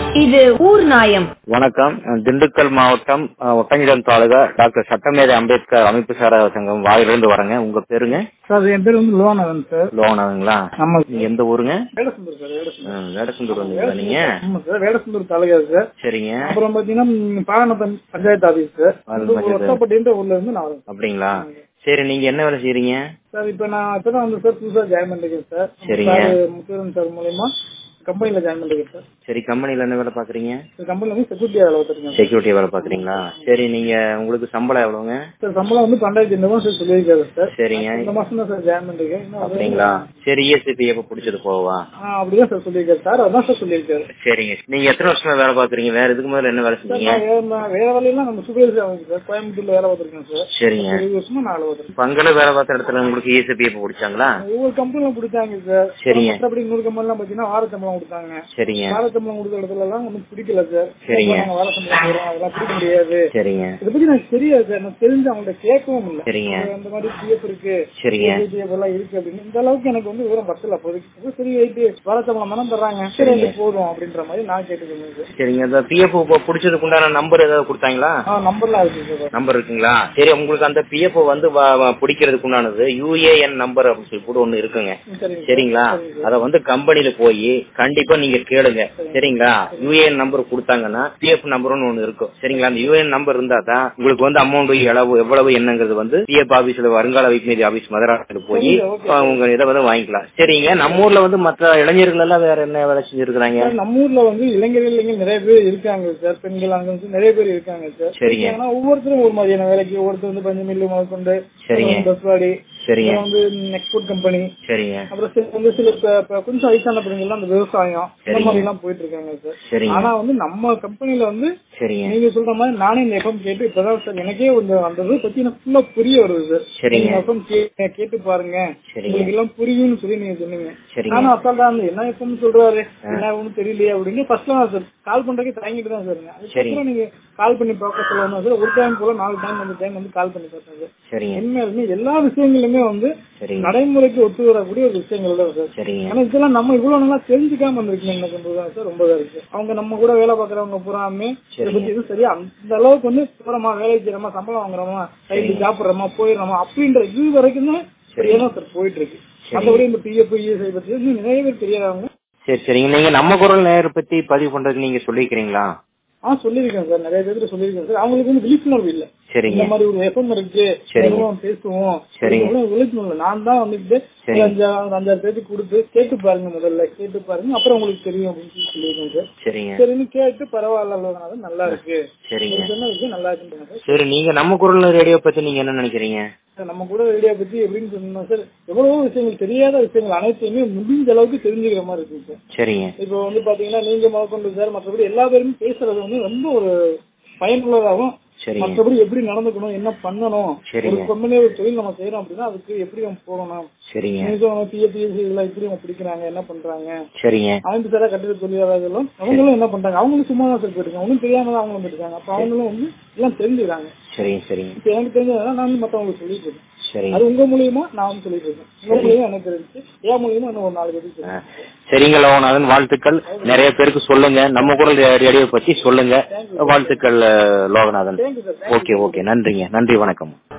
இது ஊர் நாயம் வணக்கம் திண்டுக்கல் மாவட்டம் அஹ், ஒட்டஞ்சிடம் தாலுகா டாக்டர் சட்டமேதை அம்பேத்கர் அமைப்பு சாரா சங்கம் வாயிலிருந்து வரேங்க உங்க பேருங்க சார் என் பேர் வந்து லோனவன் சார் லோனாங்களா ஆமா நீங்க எந்த ஊருங்க வேடசுந்தூர் சார் வேடசுந்தூர் அஹ், வேடசந்தூர் வந்தீங்களா நீங்க ஆமா சார் வேடசுந்தூர் தாலுகா சார் சரிங்க அப்புறம் பாத்தீங்கன்னா ம், பாகனத்தம் பஞ்சாயத்து ஆபீஸ் சார் பாகனம் பஞ்சாயத்து. ஒத்தப்பட்டின்ற ஊர்ல இருந்து நான் வரேன் அப்படிங்களா சரி நீங்க என்ன வேலை செய்றீங்க சார் இப்ப நான் இப்பதான் வந்து சார் புதுசா ஜாயின் பண்ணிருக்கேன் சார் சரிங்க. சார் முத்துவரன் சார் மூலியமா கம்பெனில ஜாயின் பண்ணிருக்கேன் சார் சரி கம்பெனில என்ன வேலை பாக்குறீங்க இந்த கம்பெனில வந்து செக்யூரிட்டி வேலை பார்த்துருக்கேன் சார். செக்யூரிட்டி வேலை பாக்குறீங்களா சரி நீங்க உங்களுக்கு சம்பளம் எவ்வளவுங்க சார் சம்பளம் வந்து பன்னெண்டாயிரத்தி ஐநூறு சார் சொல்லியிருக்காரு சார் சரிங்க இந்த மாசம் தான் சார் ஜாயின் பண்ணிருக்கேன் இன்னும் அது- அப்படிங்களா சரி இஎஸ்சிபி எப்ப புடிச்சது போவா ஆ, அப்படிதான் சார் சொல்லியிருக்காரு சார் அதான் சார் சொல்லியிருக்காரு சரிங்க நீங்க எத்தனை வருஷமா வேலை பாக்குறீங்க வேற இதுக்கு முதல்ல என்ன வேலை சார் செஞ்சீங்க நான் வேற- நான் வேற வேலையெல்லாம் நம்ம சூப்பர்வைசர் ஆகுது சார் கோயம்புத்தூர்ல வேலை பார்த்துருக்கேன் சார் சரிங்க இருபது வருஷமா நான் வேலை பார்த்துருக்கேன் பங்கல வேலை பார்த்த இடத்துல உங்களுக்கு இஎஸ்சிபி எப்ப பிடிச்சாங்களா ஒவ்வொரு கம்பெனிலும் கொடுத்தாங்க சார் சரிங்க. மற்றபடி இன்னொரு கம்பெனிலாம் பாத்தீங்கன்னா வார சம்பளம் கொடுத்தாங்க சரிங்க வார சம்பளம் கொடுத்த இடத்துல எல்லாம் ஒன்றும் பிடிக்கல சார் சரிங்க. நாங்க வார சம்பளம் கொடுக்குறோம் அதெல்லாம் பிடிக்க முடியாது சரிங்க இதை பத்தி எனக்கு தெரியாது சார் நான் தெரிஞ்சு அவங்கள்ட்ட கேட்கவும் இல்லை சரிங்க அந்த மாதிரி பிஎஃப் இருக்கு சரிங்க பிஎஃப் எல்லாம் இருக்கு அப்படின்னு இந்த அளவுக்கு எனக்கு வந்து விவரம் பத்தல அப்போதைக்கு சரி ரைட்டு வார சம்பளம் தானே தர்றாங்க சரி அது போதும் அப்படின்ற மாதிரி நான் கேட்டுக்கிறேன் சார் சரிங்க அந்த பிஎஃப் பிடிச்சதுக்கு உண்டான நம்பர் ஏதாவது கொடுத்தாங்களா ஆ நம்பர்லாம் இருக்கு சார் நம்பர் இருக்குங்களா சரி உங்களுக்கு அந்த பிஎஃப் வந்து வ- வ- பிடிக்கிறதுக்கு உண்டானது யூஏஎன் நம்பர் அப்படின்னு சொல்லி கூட ஒண்ணு இருக்குங்க சரிங்க சரிங்களா அத வந்து கம்பெனில போய் கண்டிப்பா நீங்க கேளுங்க சரிங்களா யூஏஎன் நம்பர் கொடுத்தாங்கன்னா பிஎஃப் நம்பர்னு ஒண்ணு இருக்கும் சரிங்களா அந்த யூஏஎன் நம்பர் இருந்தா தான் உங்களுக்கு வந்து அமௌண்ட் எவ்வளவு எவ்வளவு என்னங்கிறது வந்து பிஎஃப் ஆபீஸ்ல வருங்கால வைப்புநிதி ஆபீஸ் மதுராவில் போய் சரிங்க, okay. அஹ், உங்க இதை வந்து வாங்கிக்கலாம் சரிங்க நம்ம ஊர்ல வந்து மற்ற இளைஞர்கள் எல்லாம் வேற என்ன வேலை செஞ்சிருக்கிறாங்க சார், நம்ம ஊர்ல வந்து இளைஞர்கள் இளைஞர் நிறைய பேர் இருக்காங்க சார் பெண்கள் அங்க வந்து நிறைய பேர் இருக்காங்க சார் சரிங்க. ஆனா ஒவ்வொருத்தரும் ஒரு மாதிரியான வேலைக்கு ஒருத்தர் வந்து பஞ்சு மில்லு முதற்கொண்டு சரிங்க. பஸ் வாடி சரிங்க அப்புறம் வந்து எக்ஸ்போர்ட் கம்பெனி சரிங்க அப்புறம் சில வந்து சில இப்ப- இப்ப கொஞ்சம் வயசான பிள்ளைங்க அந்த விவசாயம் இந்த சரிங்க. மாதிரி எல்லாம் போயிட்டு இருக்காங்க சார் சரிங்க ஆனா வந்து நம்ம கம்பெனில வந்து சரிங்க நீங்க சொல்ற மாதிரி நானே இந்த எஃப்எம் கேட்டு இப்பதான் சார் எனக்கே கொஞ்சம் அந்த இதை பத்தி எனக்கு ஃபுல்லா புரிய வருது சார் சரிங்க. நீங்க எஃப்எம் கேட்டு பாருங்க சரிங்க உங்களுக்கு எல்லாம் புரியும்னு சொல்லி நீங்க சொன்னீங்க சரிங்க நானும் அசால்ட்டா இருந்தேன் என்ன எப்பவும் சொல்றாரு என்ன ஒண்ணும் தெரியலையே அப்படின்னு ஃபர்ஸ்ட் சார் கால் பண்றதுக்கு தயங்கிட்டு தான் சார் இருந்தேன். அதுக்கப்புறம் நீங்க கால் பண்ணி பார்க்க சொல்லணும் சார் ஒரு டைம் போல நாலு டைம் அந்த டைம் வந்து கால் பண்ணி பார்த்தேன் சார் சரிங்க உண்மையாலுமே எல்லா விஷயங்களுமே வந்து சரிங்க நடைமுறைக்கு ஒத்து வரக்கூடிய ஒரு விஷயங்கள் தான் சார் சரிங்க ஆனா இதெல்லாம் நம்ம இவ்வளவு நல்லா தெரிஞ்சுக்காம வந்திருக்கீங்க என்ன பண்றதுதான் சார் ரொம்ப இதா இருக்கு அவங்க நம்ம கூட வேலை பாக்குறவங்க பூராமே இதை சரிங்க. பத்தி எதுவும் சரியா அந்த அளவுக்கு வந்து போறோமா வேலை செய்யறோமா சம்பளம் வாங்குறோமா கைது சாப்பிடுறோமா போயிடுறோமா அப்படின்ற இது வரைக்கும் தான் சரியா தான் சார் போயிட்டு இருக்கு மற்றபடி இந்த பிஎஃப் இஎஸ்ஐ பத்தி இன்னும் நிறைய பேர் தெரியாதவங்க சரி சரிங்க நீங்க நம்ம குரல் நேர பத்தி பதிவு பண்றதுக்கு நீங்க சொல்லிக்கிறீங்களா ஆ சொல்லியிருக்கேன் சார் நிறைய பேருக்கு சொல்லியிருக்கேன் சார் அவங்களுக்கு வந்து விழிப்புணர்வு இல்ல சரிங்க இந்த மாதிரி ஒரு எஃப்எம் இருக்கு சரிங்க. எவ்வளவு பேசுவோம் சரிங்க. இவ்வளவு விழிப்புணர்வு இல்லை. நான் தான் வந்துட்டு சரிங்க. அஞ்சாறு அஞ்சாறு பேருக்கு கொடுத்து கேட்டு பாருங்க முதல்ல கேட்டு பாருங்க அப்புறம் உங்களுக்கு தெரியும் அப்படின்னு சொல்லி சொல்லியிருக்கேன் சார் சரிங்க சரின்னு கேட்டு பரவாயில்ல அவ்வளவுதான் நல்லா இருக்கு சரிங்க நீங்க சொன்ன விஷயம் நல்லா இருக்குன்னு சார் சரி நீங்க நம்ம குரல் ரேடியோ பத்தி நீங்க என்ன நினைக்கிறீங்க சார், நம்ம கூட ரேடியோ பத்தி எப்படின்னு சொன்னா சார் எவ்வளவோ விஷயங்கள் தெரியாத விஷயங்கள் அனைத்தையுமே முடிஞ்ச அளவுக்கு தெரிஞ்சுக்கிற மாதிரி இருக்கு சார் சரிங்க இப்போ வந்து பாத்தீங்கன்னா நீங்க முதற்கொண்டு சார் மற்றபடி எல்லா பேருமே பேசுறது வந்து ரொம்ப ஒரு பயனுள்ளதாகவும் சரிங்க மற்றபடி எப்படி நடந்துக்கணும் என்ன பண்ணணும் சரிங்க. ஒரு கம்பெனியில ஒரு தொழில் நம்ம செய்யறோம் அப்படின்னா அதுக்கு எப்படி நம்ம போகணும் சரிங்க பிஎஸ்சி இதெல்லாம் எப்படி அவங்க பிடிக்கிறாங்க என்ன பண்றாங்க சரிங்க அமைப்பு சாரா கட்டிட தொழிலாளர்களும் அவங்களும் என்ன பண்றாங்க அவங்களும் சும்மா தான் சார் போயிருக்காங்க ஒன்றும் தெரியாம தான் அவங்களும் போயிருக்காங்க அப்ப அவங்களும் வந்து எல்லாம் தெரிஞ்சுக்கிறாங்க சரிங்க சரிங்க இப்ப எனக்கு தெரிஞ்சதெல்லாம் நான் வந்து மத்தவங்களுக்கு சொல்லிட்டு இருக்கேன் சரிங்க அது உங்க மூலியமா நான் வந்து சொல்லிட்டு இருக்கேன் உங்க மூலியமா எனக்கு தெரிஞ்சு என் மூலியமா இன்னும் ஒரு நாலு பேருக்கு ஆ. சரிங்க லோகநாதன் வாழ்த்துக்கள் நிறைய பேருக்கு சொல்லுங்க நம்ம குரல் ரேடியோ பத்தி சொல்லுங்க வாழ்த்துக்கள் Loganathan thank you sir okay okay நன்றிங்க நன்றி வணக்கம்